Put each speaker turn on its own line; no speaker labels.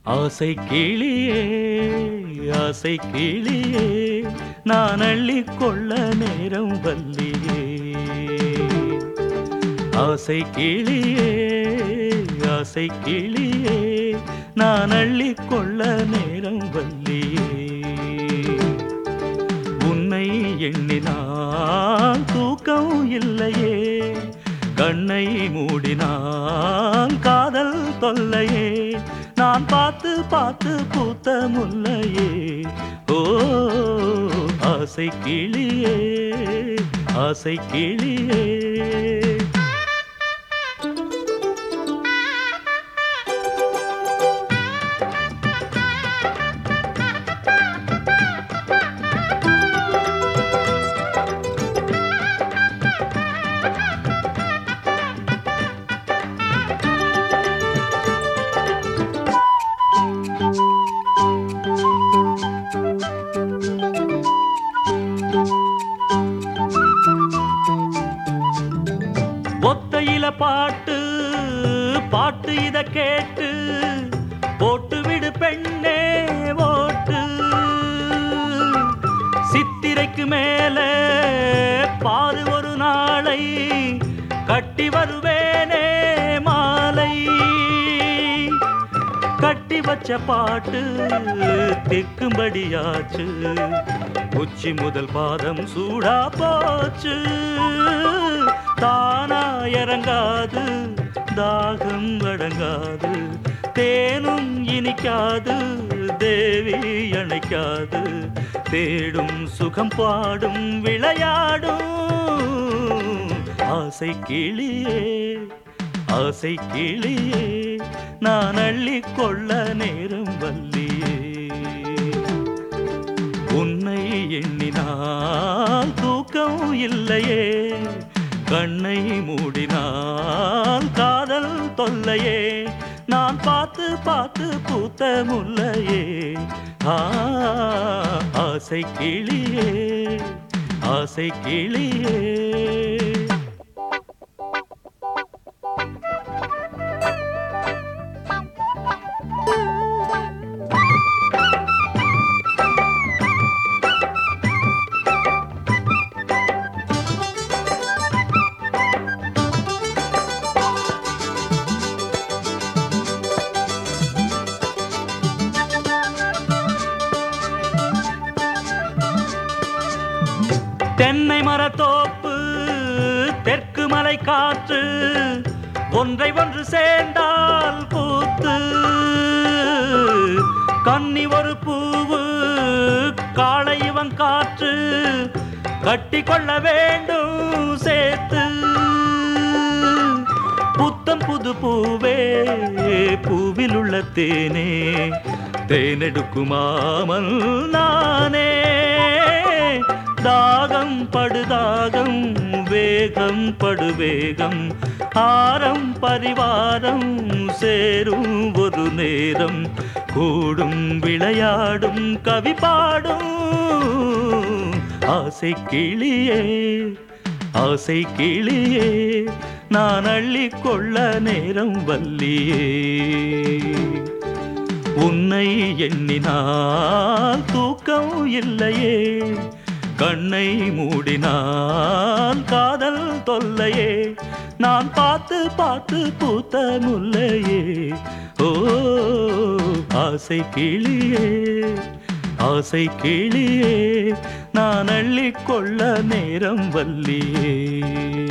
ஆசை கிளியே ஆசை கிளியே நான் அள்ளிக் கொள்ள நேரம் வல்லியே ஆசை கிளியே ஆசை கிளியே நான் அள்ளிக் கொள்ள நேரம் வல்லியே உன்னை எண்ணினால் தூக்கம் இல்லையே கண்ணை மூடினால் காதல் தொல்லையே நான் பார்த்து பார்த்து பூத்த முல்லையே ஓ ஆசை கிளியே ஆசை கிளியே ஒத்தையில பாட்டு பாட்டு இத கேட்டு போட்டு விடு பெண்ணே ஓட்டு சித்திரைக்கு மேல பாரு ஒரு நாளை கட்டி வருவேனே மாலை கட்டி வச்ச பாட்டு திக்கும்படியாச்சு உச்சி முதல் பாதம் சூடா போச்சு தானா இறங்காது தாகம் அடங்காது தேனும் இனிக்காது தேவி அணைக்காது தேடும் சுகம் பாடும் விளையாடும் ஆசை கிளியே ஆசை கிளியே நான் அள்ளிக் கொள்ள நேரம் வல்லியே உன்னை எண்ணினால் தூக்கம் இல்லையே கண்ணை மூடினால் காதல் தொல்லையே நான் பார்த்து பார்த்து பூத்த முல்லையே ஆ, ஆசை கிளியே ஆசை கிளியே தென்னை மரத்தோப்பு தெற்கு மலை காற்று ஒன்றை ஒன்று சேர்ந்தால் பூத்து கன்னி ஒரு பூவு காளை இவன் காற்று கட்டி கொள்ள வேண்டும் சேர்த்து புத்தம் புது பூவே பூவில் உள்ள தேனே தேனெடுக்குமாமல் நானே தாகம் படுதாகம் வேகம் படுவேகம் ஆரம் பரிவாரம் சேரும் ஒரு நேரம் கூடும் விளையாடும் கவி பாடும் ஆசை கிளியே ஆசை கிளியே நான் அள்ளிக் கொள்ள நேரம் வல்லியே உன்னை எண்ணினால் தூக்கம் இல்லையே கண்ணை மூடினால் காதல் தொல்லையே நான் பார்த்து பார்த்து பூத்த முல்லையே ஓ ஆசை கிளியே ஆசை கிளியே நான் அள்ளிக் கொள்ள நேரம் வல்லியே